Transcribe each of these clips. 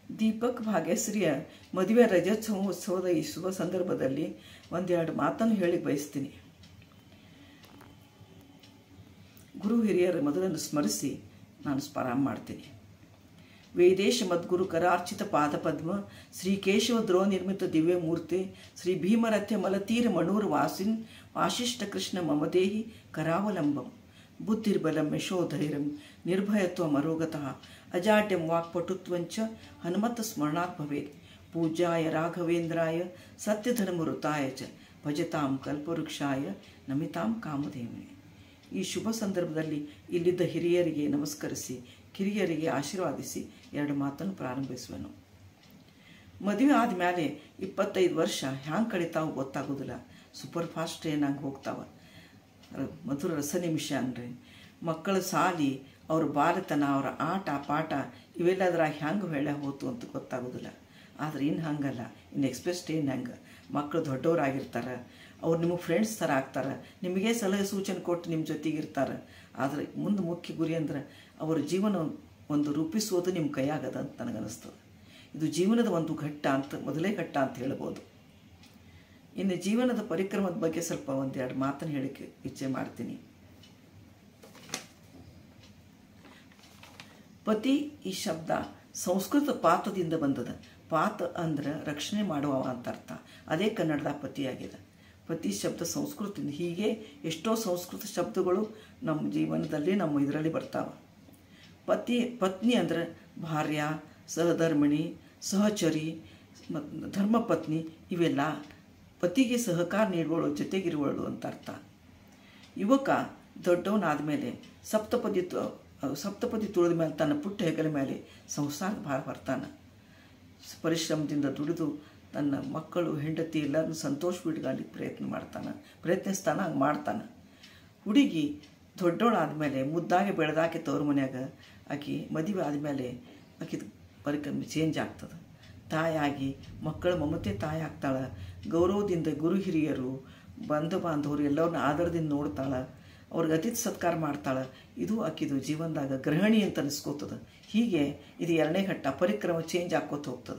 ದೀಪಕ್ ಭಾಗ್ಯಶ್ರೀಯ ಮದುವೆ ರಜೋತ್ಸವ ಉತ್ಸವದ ಈ ಶುಭ ಸಂದರ್ಭದಲ್ಲಿ ಒಂದೆರಡು ಮಾತನ್ನು ಹೇಳಿ ಬಯಸ್ತೀನಿ ಗುರು ಹಿರಿಯರ ಮೊದಲನ್ನು ಸ್ಮರಿಸಿ ನಾನು ಪ್ರಾರಂಭ ಮಾಡ್ತೀನಿ ವೇದೇಶ ಮದ್ಗುರು ಕರಾರ್ಚಿತ ಪಾದಪದ್ಮ ಶ್ರೀ ಕೇಶವ ದ್ರೋ ನಿರ್ಮಿತ ದಿವ್ಯ ಮೂರ್ತಿ ಶ್ರೀ ಭೀಮರಥ್ಯ ಮಲತೀರ ಮಣೂರ್ ವಾಸಿನ್ ವಾಸಿಷ್ಠ ಕೃಷ್ಣ ಮಮದೇಹಿ ಕರಾವಲಂಬಂ ಬುದ್ಧಿರ್ಬಲಂ ಯಶೋಧೈರ್ಯಂ ನಿರ್ಭಯತ್ವ ಮರೋಗತಃ ಅಜಾಡ್ಯಂ ವಾಕ್ಪಟುತ್ವಂಚ ಹನುಮತ ಸ್ಮರಣಾತ್ ಭವೇತ್ ಪೂಜ್ಯಾಯ ರಾಘವೇಂದ್ರಾಯ ಸತ್ಯಧರ್ಮಋತಾಯ ಚ ಭಜತಾಂ ಕಲ್ಪವೃಕ್ಷಾಯ ನಮಿತಾಂ ಕಾಮಧೇವನೆ ಈ ಶುಭ ಸಂದರ್ಭದಲ್ಲಿ ಇಲ್ಲಿದ್ದ ಹಿರಿಯರಿಗೆ ನಮಸ್ಕರಿಸಿ ಕಿರಿಯರಿಗೆ ಆಶೀರ್ವಾದಿಸಿ ಎರಡು ಮಾತನ್ನು ಪ್ರಾರಂಭಿಸುವೆನು ಮದುವೆ ಆದಮೇಲೆ ಇಪ್ಪತ್ತೈದು ವರ್ಷ ಹ್ಯಾಂಗೆ ಕಳೀತಾವು ಗೊತ್ತಾಗೋದಿಲ್ಲ ಸೂಪರ್ ಫಾಸ್ಟ್ ಟ್ರೈನಾಗಿ ಹೋಗ್ತಾವ ರ- ಮಧುರ ರಸ ನಿಮಿಷ ಅಂದರೆ ಮಕ್ಕಳ ಸಾಲಿ ಅವ್ರ ಬಾಲತನ ಅವರ ಆಟ ಪಾಠ ಇವೆಲ್ಲದ್ರಾಗ ಹೆಂಗೆ ಹೇಳ ಹೋತು ಅಂತ ಗೊತ್ತಾಗೋದಿಲ್ಲ ಆದರೆ ಇನ್ನು ಹಂಗಲ್ಲ ಇನ್ನು ಎಕ್ಸ್ಪ್ರೆಸ್ ಟ್ರೈನ್ ಹೆಂಗೆ ಮಕ್ಕಳು ದೊಡ್ಡವರಾಗಿರ್ತಾರೆ ಅವ್ರು ನಿಮಗೆ ಫ್ರೆಂಡ್ಸ್ ಥರ ಆಗ್ತಾರೆ ನಿಮಗೆ ಸಲಹೆ ಸೂಚನೆ ಕೊಟ್ಟು ನಿಮ್ಮ ಜೊತೆಗಿರ್ತಾರೆ ಆದರೆ ಮುಂದೆ ಮುಖ್ಯ ಗುರಿ ಅಂದ್ರೆ ಅವರ ಜೀವನ ಒಂದು ರೂಪಿಸೋದು ನಿಮ್ಮ ಕೈಯಾಗದ ಅಂತ ನನಗನ್ನಿಸ್ತದೆ ಇದು ಜೀವನದ ಒಂದು ಘಟ್ಟ ಅಂತ ಮೊದಲೇ ಘಟ್ಟ ಅಂತ ಹೇಳ್ಬೋದು ಇನ್ನು ಜೀವನದ ಪರಿಕ್ರಮದ ಬಗ್ಗೆ ಸ್ವಲ್ಪ ಒಂದೆರಡು ಮಾತನ್ನು ಹೇಳಿಕೆ ಇಚ್ಛೆ ಮಾಡ್ತೀನಿ ಪತಿ ಈ ಶಬ್ದ ಸಂಸ್ಕೃತ ಪಾತದಿಂದ ಬಂದದ ಪಾತ ಅಂದ್ರೆ ರಕ್ಷಣೆ ಮಾಡುವ ಅಂತ ಅರ್ಥ ಅದೇ ಕನ್ನಡದ ಪತಿಯಾಗಿದೆ ಪತಿ ಶಬ್ದ ಸಂಸ್ಕೃತದಿಂದ ಹೀಗೆ ಎಷ್ಟೋ ಸಂಸ್ಕೃತ ಶಬ್ದಗಳು ನಮ್ಮ ಜೀವನದಲ್ಲಿ ನಮ್ಮ ಇದರಲ್ಲಿ ಬರ್ತಾವೆ ಪತಿ ಪತ್ನಿ ಅಂದ್ರೆ ಭಾರ್ಯ ಸಹಧರ್ಮಿಣಿ ಸಹಚರಿ ಮತ್ತು ಧರ್ಮಪತ್ನಿ ಇವೆಲ್ಲ ಪತಿಗೆ ಸಹಕಾರ ನೀಡುವಳು ಜೊತೆಗಿರುವಳು ಅಂತ ಅರ್ಥ ಯುವಕ ದೊಡ್ಡವನಾದ ಮೇಲೆ ಸಪ್ತಪದಿ ತು- ಸಪ್ತಪದಿ ತುಳಿದ ಮೇಲೆ ತನ್ನ ಪುಟ್ಟ ಹೆಗಲ ಮೇಲೆ ಸಂಸಾರದ ಭಾರ ಬರ್ತಾನೆ ಪರಿಶ್ರಮದಿಂದ ದುಡಿದು ತನ್ನ ಮಕ್ಕಳು ಹೆಂಡತಿ ಎಲ್ಲರನ್ನು ಸಂತೋಷವಿಟ್ಕೊಳ್ಳಿಕ್ಕೆ ಪ್ರಯತ್ನ ಮಾಡ್ತಾನೆ ಪ್ರಯತ್ನಿಸ್ತಾನೆ ಹಂಗೆ ಮಾಡ್ತಾನೆ ಹುಡುಗಿ ದೊಡ್ಡವಳಾದ್ಮೇಲೆ ಮುದ್ದಾಗಿ ಬೆಳೆದಾಕೆ ತವ್ರ ಮನ್ಯಾಗ ಆಕಿ ಮದುವೆ ಆದಮೇಲೆ ಆಕಿದ ಪರಿಕ್ರಮ ಚೇಂಜ್ ಆಗ್ತದೆ ತಾಯಾಗಿ ಮಕ್ಕಳ ಮಮತೆ ತಾಯಿ ಆಗ್ತಾಳೆ ಗೌರವದಿಂದ ಗುರು ಹಿರಿಯರು ಬಂಧು ಬಾಂಧವರು ಎಲ್ಲರನ್ನ ಆದರದಿಂದ ನೋಡ್ತಾಳೆ ಅವ್ರಿಗೆ ಅತಿಥಿ ಸತ್ಕಾರ ಮಾಡ್ತಾಳೆ ಇದು ಆಕಿದು ಜೀವನದಾಗ ಗೃಹಿಣಿ ಅಂತ ಅನಿಸ್ಕೋತದ ಹೀಗೆ ಇದು ಎರಡನೇ ಘಟ್ಟ ಪರಿಕ್ರಮ ಚೇಂಜ್ ಆಕ್ಕೋತ ಹೋಗ್ತದೆ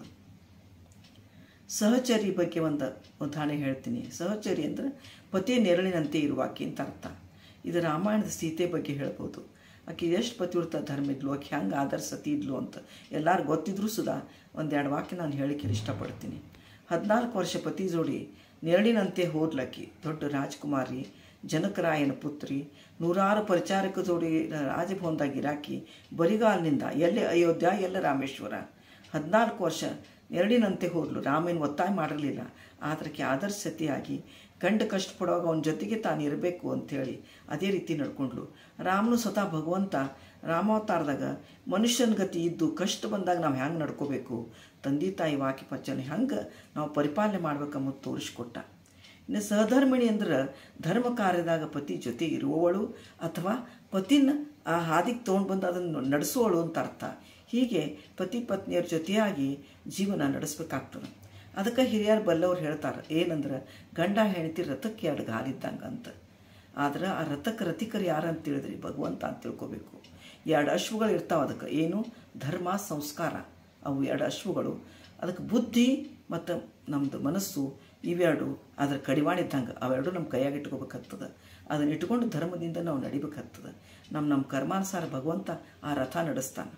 ಸಹಚರಿ ಬಗ್ಗೆ ಒಂದು ಉದಾಹರಣೆ ಹೇಳ್ತೀನಿ ಸಹಚರಿ ಅಂದರೆ ಪತಿ ನೆರಳಿನಂತೆ ಇರುವ ಆಕೆ ಅಂತ ಅರ್ಥ ಇದು ರಾಮಾಯಣದ ಸೀತೆ ಬಗ್ಗೆ ಹೇಳ್ಬೋದು ಆಕೆ ಎಷ್ಟು ಪತಿವ್ರತ ಧರ್ಮ ಇದ್ಲು ಆಕೆ ಹೆಂಗೆ ಆದರ್ಶತಿ ಇದ್ಲು ಅಂತ ಎಲ್ಲರೂ ಗೊತ್ತಿದ್ರೂ ಸುಧಾ ಒಂದೆರಡು ವಾಕ್ಯ ನಾನು ಹೇಳಿಕೆ ಇಷ್ಟಪಡ್ತೀನಿ ಹದಿನಾಲ್ಕು ವರ್ಷ ಪತಿ ಜೋಡಿ ನೆರಳಿನಂತೆ ಹೋದ್ಲಕ್ಕಿ ದೊಡ್ಡ ರಾಜಕುಮಾರಿ ಜನಕರಾಯನ ಪುತ್ರಿ ನೂರಾರು ಪರಿಚಾರಕ ಜೋಡಿ ರಾಜಭವನದಾಗ ಇರಾಕಿ ಬರಿಗಾಲಿನಿಂದ ಎಲ್ಲೇ ಅಯೋಧ್ಯ ಎಲ್ಲ ರಾಮೇಶ್ವರ ಹದಿನಾಲ್ಕು ವರ್ಷ ನೆರಳಿನಂತೆ ಹೋದ್ಲು ರಾಮೇನ್ ಒತ್ತಾಯ ಮಾಡಿರಲಿಲ್ಲ ಆದ್ರಕ್ಕೆ ಆದರ್ಶತೆಯಾಗಿ ಗಂಡ ಕಷ್ಟಪಡುವಾಗ ಅವನ ಜೊತೆಗೆ ತಾನು ಇರಬೇಕು ಅಂಥೇಳಿ ಅದೇ ರೀತಿ ನಡ್ಕೊಂಡ್ಲು ರಾಮನು ಸ್ವತಃ ಭಗವಂತ ರಾಮಾವತಾರದಾಗ ಮನುಷ್ಯನ ಗತಿ ಇದ್ದು ಕಷ್ಟ ಬಂದಾಗ ನಾವು ಹೆಂಗೆ ನಡ್ಕೋಬೇಕು ತಂದೆ ತಾಯಿ ವಾಕ್ಯ ಪಚ್ಚನೆ ಹೆಂಗೆ ನಾವು ಪರಿಪಾಲನೆ ಮಾಡ್ಬೇಕಂಬುದು ತೋರಿಸ್ಕೊಟ್ಟ ಇನ್ನು ಸಹಧರ್ಮಿಣಿ ಅಂದ್ರೆ ಧರ್ಮ ಕಾರ್ಯದಾಗ ಪತಿ ಜೊತೆ ಇರುವವಳು ಅಥವಾ ಪತಿನ ಆ ಹಾದಿಗೆ ತೊಗೊಂಡು ಬಂದು ಅದನ್ನು ನಡೆಸುವಳು ಅಂತ ಅರ್ಥ ಹೀಗೆ ಪತಿ ಪತ್ನಿಯರ ಜೊತೆಯಾಗಿ ಜೀವನ ನಡೆಸ್ಬೇಕಾಗ್ತದೆ ಅದಕ್ಕೆ ಹಿರಿಯರು ಬಲ್ಲವ್ರು ಹೇಳ್ತಾರೆ ಏನಂದ್ರೆ ಗಂಡ ಹೆಂಡತಿ ರಥಕ್ಕೆ ಎರಡು ಗಾಲಿದ್ದಂಗೆ ಅಂತ ಆದ್ರೆ ಆ ರಥಕ್ಕೆ ರಥಿಕರು ಯಾರು ಅಂತ ತಿಳಿದ್ರಿ ಭಗವಂತ ಅಂತ ತಿಳ್ಕೊಬೇಕು ಎರಡು ಅಶ್ವಗಳು ಇರ್ತಾವೆ ಅದಕ್ಕೆ ಏನು ಧರ್ಮ ಸಂಸ್ಕಾರ ಅವು ಎರಡು ಅಶ್ವಗಳು ಅದಕ್ಕೆ ಬುದ್ಧಿ ಮತ್ತು ನಮ್ಮದು ಮನಸ್ಸು ಇವೆರಡು ಅದ್ರ ಕಡಿವಾಣಿದ್ದಂಗೆ ಅವೆರಡು ನಮ್ಮ ಕೈಯಾಗ ಇಟ್ಕೋಬೇಕಾಗ್ತದೆ ಅದನ್ನ ಇಟ್ಕೊಂಡು ಧರ್ಮದಿಂದ ನಾವು ನಡಿಬೇಕಾಗ್ತದೆ ನಮ್ಮ ನಮ್ಮ ಕರ್ಮಾನುಸಾರ ಭಗವಂತ ಆ ರಥ ನಡೆಸ್ತಾನೆ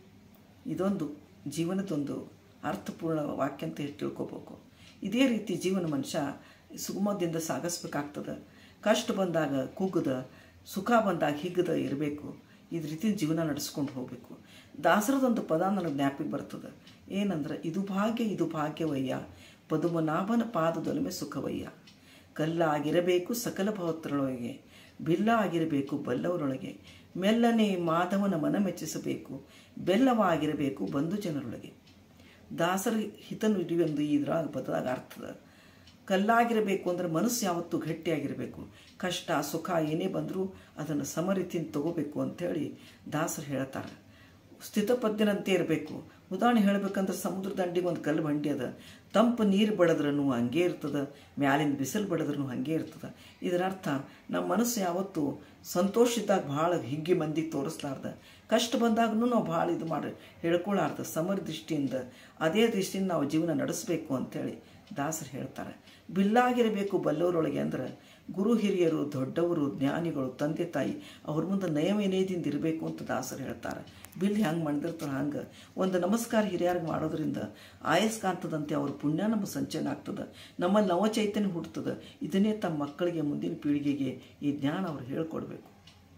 ಇದೊಂದು ಜೀವನದೊಂದು ಅರ್ಥಪೂರ್ಣ ವಾಕ್ಯ ಅಂತ ಹೇಳಿ ತಿಳ್ಕೊಬೇಕು ಇದೇ ರೀತಿ ಜೀವನ ಮನುಷ್ಯ ಸುಗಮದಿಂದ ಸಾಗಿಸ್ಬೇಕಾಗ್ತದೆ ಕಷ್ಟ ಬಂದಾಗ ಕುಗ್ಗದ ಸುಖ ಬಂದಾಗ ಹಿಗ್ಗದ ಇರಬೇಕು ಇದ ರೀತಿ ಜೀವನ ನಡೆಸ್ಕೊಂಡು ಹೋಗಬೇಕು ದಾಸರದೊಂದು ಪದ ನನಗೆ ಜ್ಞಾಪಿಗೆ ಬರ್ತದೆ ಏನಂದ್ರೆ ಇದು ಭಾಗ್ಯ ಇದು ಭಾಗ್ಯವಯ್ಯ ಪದುಮನಾಭನ ಪಾದದೊಲಮೆ ಸುಖವಯ್ಯ ಕಲ್ಲಾಗಿರಬೇಕು ಸಕಲ ಭವತ್ರೊಳಗೆ ಬಿಲ್ಲ ಆಗಿರಬೇಕು ಬಲ್ಲವರೊಳಗೆ ಮೆಲ್ಲನೆ ಮಾಧವನ ಮನ ಮೆಚ್ಚಿಸಬೇಕು ಬೆಲ್ಲವಾಗಿರಬೇಕು ಬಂಧು ಜನರೊಳಗೆ ದಾಸರ ಹಿತನು ಇಡುವೆಂದು ಇದ್ರಾಗ ಪದದಾಗ ಅರ್ಥದ ಕಲ್ಲಾಗಿರಬೇಕು ಅಂದ್ರೆ ಮನಸ್ಸು ಯಾವತ್ತೂ ಗಟ್ಟಿಯಾಗಿರಬೇಕು ಕಷ್ಟ ಸುಖ ಏನೇ ಬಂದರೂ ಅದನ್ನು ಸಮರೀತಿಯಿಂದ ತಗೋಬೇಕು ಅಂಥೇಳಿ ದಾಸರು ಹೇಳ್ತಾರೆ ಸ್ಥಿತಪದ್ಯನಂತೆ ಇರಬೇಕು ಉದಾಹರಣೆ ಹೇಳ್ಬೇಕಂದ್ರೆ ಸಮುದ್ರ ದಂಡಿಗೆ ಒಂದು ಕಲ್ಲು ಬಂಡಿ ಅದ ತಂಪು ನೀರು ಬಡದ್ರೂ ಹಂಗೆ ಇರ್ತದ ಮ್ಯಾಲಿಂದ ಬಿಸಿಲು ಬಡದ್ರೂ ಹಂಗೆ ಇರ್ತದ ಇದರ ಅರ್ಥ ನಮ್ಮ ಮನಸ್ಸು ಯಾವತ್ತೂ ಸಂತೋಷ ಇದ್ದಾಗ ಭಾಳ ಹಿಗ್ಗಿ ಮಂದಿಗೆ ತೋರಿಸ್ಲಾರ್ದ ಕಷ್ಟ ಬಂದಾಗೂ ನಾವು ಭಾಳ ಇದು ಮಾಡಿ ಹೇಳ್ಕೊಳ್ಳಾರ್ದ ಸಮರ ದೃಷ್ಟಿಯಿಂದ ಅದೇ ದೃಷ್ಟಿಯಿಂದ ನಾವು ಜೀವನ ನಡೆಸಬೇಕು ಅಂತೇಳಿ ದಾಸರು ಹೇಳ್ತಾರೆ ಬಿಲ್ಲಾಗಿರಬೇಕು ಬಲ್ಲವರೊಳಗೆ ಅಂದ್ರೆ ಗುರು ಹಿರಿಯರು ದೊಡ್ಡವರು ಜ್ಞಾನಿಗಳು ತಂದೆ ತಾಯಿ ಅವ್ರ ಮುಂದೆ ನಯವಿನಯದಿಂದ ಇರಬೇಕು ಅಂತ ದಾಸರು ಹೇಳ್ತಾರೆ ಬಿಲ್ ಹೆಂಗೆ ಮಾಡಿದಿರ್ತಾರೆ ಹಂಗೆ ಒಂದು ನಮಸ್ಕಾರ ಹಿರಿಯರಿಗೆ ಮಾಡೋದ್ರಿಂದ ಆಯಸ್ಕಾಂತದಂತೆ ಅವ್ರ ಪುಣ್ಯ ನಮ್ಮ ಸಂಚಯನ ಆಗ್ತದೆ ನಮ್ಮಲ್ಲಿ ನವಚೈತನ್ಯ ಹುಡ್ತದೆ ಇದನ್ನೇ ತಮ್ಮ ಮಕ್ಕಳಿಗೆ ಮುಂದಿನ ಪೀಳಿಗೆಗೆ ಈ ಜ್ಞಾನ ಅವ್ರು ಹೇಳ್ಕೊಡ್ಬೇಕು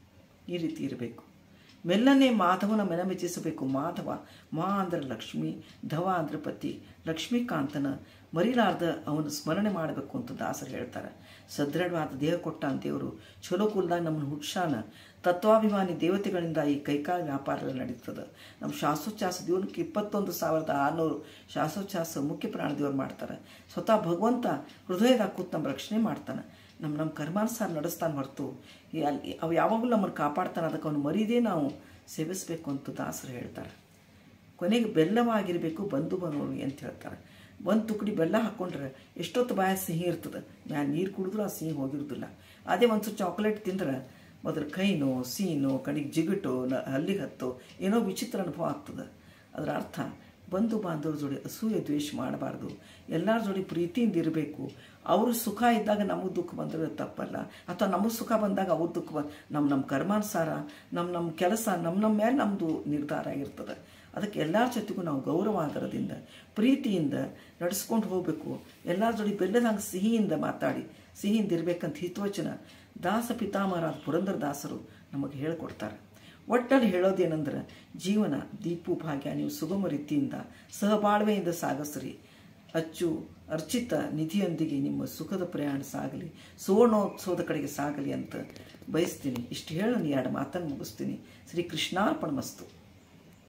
ಈ ರೀತಿ ಇರಬೇಕು ಮೆಲ್ಲನೆ ಮಾಧವನ ಮನ ಮೆಚ್ಚಿಸಬೇಕು ಮಾಧವ ಮಾ ಅಂದ್ರೆ ಲಕ್ಷ್ಮಿ ಧವ ಅಂದ್ರೆ ಪತಿ ಲಕ್ಷ್ಮೀಕಾಂತನ ಮರಿಲಾರ್ದ ಅವನು ಸ್ಮರಣೆ ಮಾಡಬೇಕು ಅಂತ ದಾಸರು ಹೇಳ್ತಾರೆ ಸದೃಢವಾದ ದೇಹ ಕೊಟ್ಟ ದೇವರು ಚಲೋ ಕುಲ್ದಾಗ ನಮ್ಮನ್ನು ಹುಟ್ಸಾನ ತತ್ವಾಭಿಮಾನಿ ದೇವತೆಗಳಿಂದ ಈ ಕೈಕಾಲ ವ್ಯಾಪಾರ ಎಲ್ಲ ನಡೀತದೆ ನಮ್ಮ ಶಾಸೋಚ್ಛಾಸ ದೇವ್ರಕ್ಕೆ ಇಪ್ಪತ್ತೊಂದು ಸಾವಿರದ ಆರುನೂರು ಶಾಸೋಚ್ಛಾಸ ಮುಖ್ಯ ಪ್ರಾಣ ದೇವ್ರು ಮಾಡ್ತಾರೆ ಸ್ವತಃ ಭಗವಂತ ಹೃದಯದ ಕೂತ್ ನಮ್ಮ ರಕ್ಷಣೆ ಮಾಡ್ತಾನೆ ನಮ್ಮ ನಮ್ಮ ಕರ್ಮಾನುಸಾರ ನಡೆಸ್ತಾನೆ ಹೊರತು ಈ ಅಲ್ಲಿ ಅವು ಯಾವಾಗಲೂ ನಮ್ಮನ್ನು ಕಾಪಾಡ್ತಾನೆ ಅದಕ್ಕೆ ಅವನು ಮರೀದೇ ನಾವು ಸೇವಿಸಬೇಕು ಅಂತ ದಾಸರು ಹೇಳ್ತಾರೆ ಕೊನೆಗೆ ಬೆಲ್ಲವಾಗಿರಬೇಕು ಬಂಧು ಬನೋರು ಅಂತ ಹೇಳ್ತಾರೆ ಒಂದು ತುಕಡಿ ಬೆಲ್ಲ ಹಾಕ್ಕೊಂಡ್ರೆ ಎಷ್ಟೊತ್ತು ಬಾಯ ಸಿಹಿ ಇರ್ತದೆ ಮ್ಯಾಲ ನೀರು ಕುಡಿದ್ರೂ ಆ ಸಿಹಿ ಹೋಗಿರೋದಿಲ್ಲ ಅದೇ ಒಂದು ಸ್ವಲ್ಪ ಚಾಕ್ಲೇಟ್ ತಿಂದ್ರೆ ಮೊದಲು ಕೈನೋ ಸೀನೋ ಕಣಿಗೆ ಜಿಗುಟೋ ನ ಹಲ್ಲಿಗೆ ಹತ್ತೋ ಏನೋ ವಿಚಿತ್ರ ಅನುಭವ ಆಗ್ತದೆ ಅದರ ಅರ್ಥ ಬಂಧು ಬಾಂಧವ್ರ ಜೋಡಿ ಅಸೂಯೆ ದ್ವೇಷ ಮಾಡಬಾರ್ದು ಎಲ್ಲರ ಜೋಡಿ ಪ್ರೀತಿಯಿಂದ ಇರಬೇಕು ಅವರು ಸುಖ ಇದ್ದಾಗ ನಮಗೆ ದುಃಖ ಬಂದರೆ ತಪ್ಪಲ್ಲ ಅಥವಾ ನಮಗೆ ಸುಖ ಬಂದಾಗ ಅವ್ರ ದುಃಖ ಬಂದು ನಮ್ಮ ನಮ್ಮ ಕರ್ಮಾನುಸಾರ ನಮ್ಮ ನಮ್ಮ ಕೆಲಸ ನಮ್ಮ ನಮ್ಮ ಮೇಲೆ ನಮ್ಮದು ನಿರ್ಧಾರ ಆಗಿರ್ತದೆ ಅದಕ್ಕೆ ಎಲ್ಲರ ಜೊತೆಗೂ ನಾವು ಗೌರವ ಆಧಾರದಿಂದ ಪ್ರೀತಿಯಿಂದ ನಡೆಸ್ಕೊಂಡು ಹೋಗಬೇಕು ಎಲ್ಲರ ಜೋಡಿ ಬೆಲ್ಲದಂಗೆ ಸಿಹಿಯಿಂದ ಮಾತಾಡಿ ಸಿಹಿಯಿಂದ ಇರಬೇಕಂತ ಹಿತವಚನ ದಾಸ ಪಿತಾಮಹರಾದ ಪುರಂದರ ದಾಸರು ನಮಗೆ ಹೇಳ್ಕೊಡ್ತಾರೆ ಒಟ್ಟಲ್ಲಿ ಹೇಳೋದೇನೆಂದ್ರೆ ಜೀವನ ದೀಪು ಭಾಗ್ಯ ನೀವು ಸುಗಮ ರೀತಿಯಿಂದ ಸಹಬಾಳ್ವೆಯಿಂದ ಸಾಗಸ್ರಿ ಅಚ್ಚು ಅರ್ಚಿತ ನಿಧಿಯೊಂದಿಗೆ ನಿಮ್ಮ ಸುಖದ ಪ್ರಯಾಣ ಸಾಗಲಿ ಸುವರ್ಣೋತ್ಸವದ ಕಡೆಗೆ ಸಾಗಲಿ ಅಂತ ಬಯಸ್ತೀನಿ ಇಷ್ಟು ಹೇಳಿ ನಾನು ಎರಡು ಮಾತನ್ನು ಮುಗಿಸ್ತೀನಿ ಶ್ರೀ ಕೃಷ್ಣಾರ್ಪಣ ಮಸ್ತು